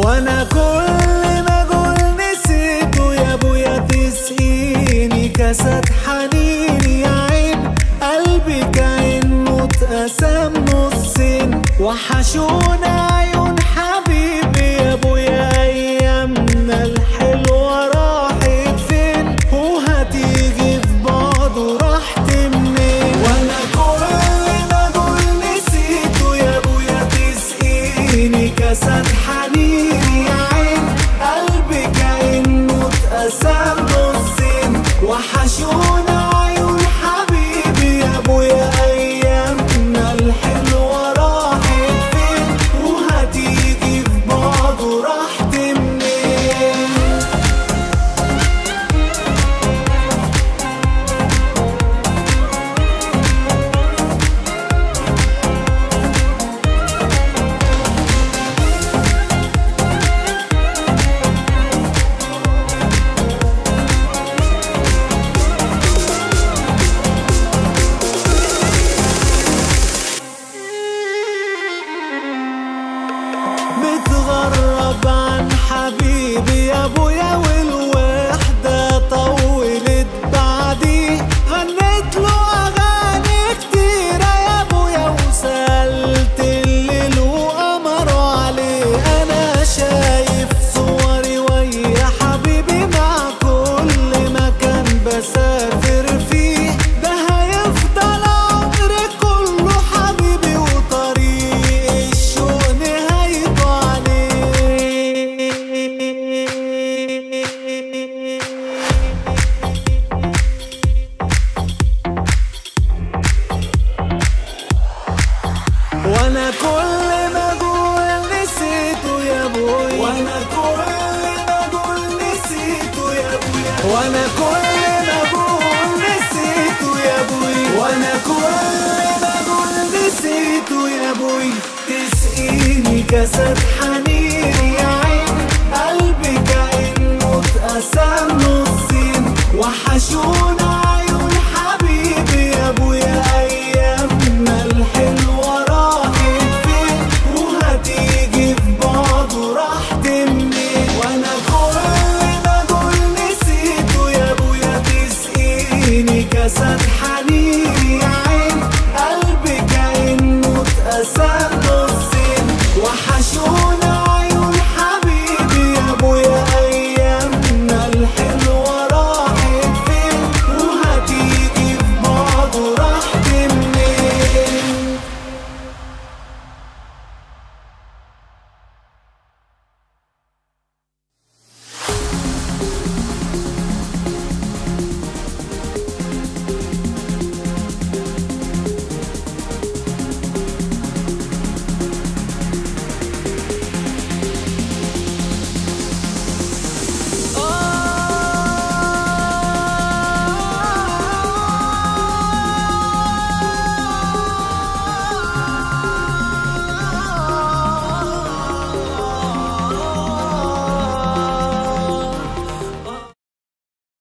وانا كل ما اقول نسيته يا ابويا تسقيني كاسات حنين يا عين قلبي كأنه اتقسم نصين وحشونا عيون حبيبي يا ابويا ايامنا الحلوه راحت فين وهتيجي في بعض ورحت منين وانا كل ما اقول نسيته يا ابويا تسقيني كاسات حنين يا عين قلبي كأنه اتقسم نصين وحشونا عيون حبيبي يا ابويا ايامنا الحلوه راحت فين وهتيجي في بعض ورحت منين متغرب عن حبيبي يا ابويا والوحدة طولت بعدي غنيت له اغاني كتيرة يا ابويا وسألت الليل وقمروا عليه انا شايف صوري ويا حبيبي مع كل مكان بسافر فيه ده هيفضل عمري كله حبيبي وطريق الشوق نهايته عليه وانا كل ما اقول نسيته يا ابوي وانا كل ما اقول نسيته يا ابويا وانا كل ما اقول نسيته يا ابوي وانا كل ما اقول نسيته يا ابوي تسقيني كاسات حنين يا عين قلبي كأنه اتقسم نصين وحشونا عيون حبيبي يا ابويا ايامنا الحلوه راحت فين وهتيجي في بعض ورحت منين وانا كل ما اقول نسيته يا ابويا تسقيني كاسات حنين يا عين قلبي كأنه اتقسم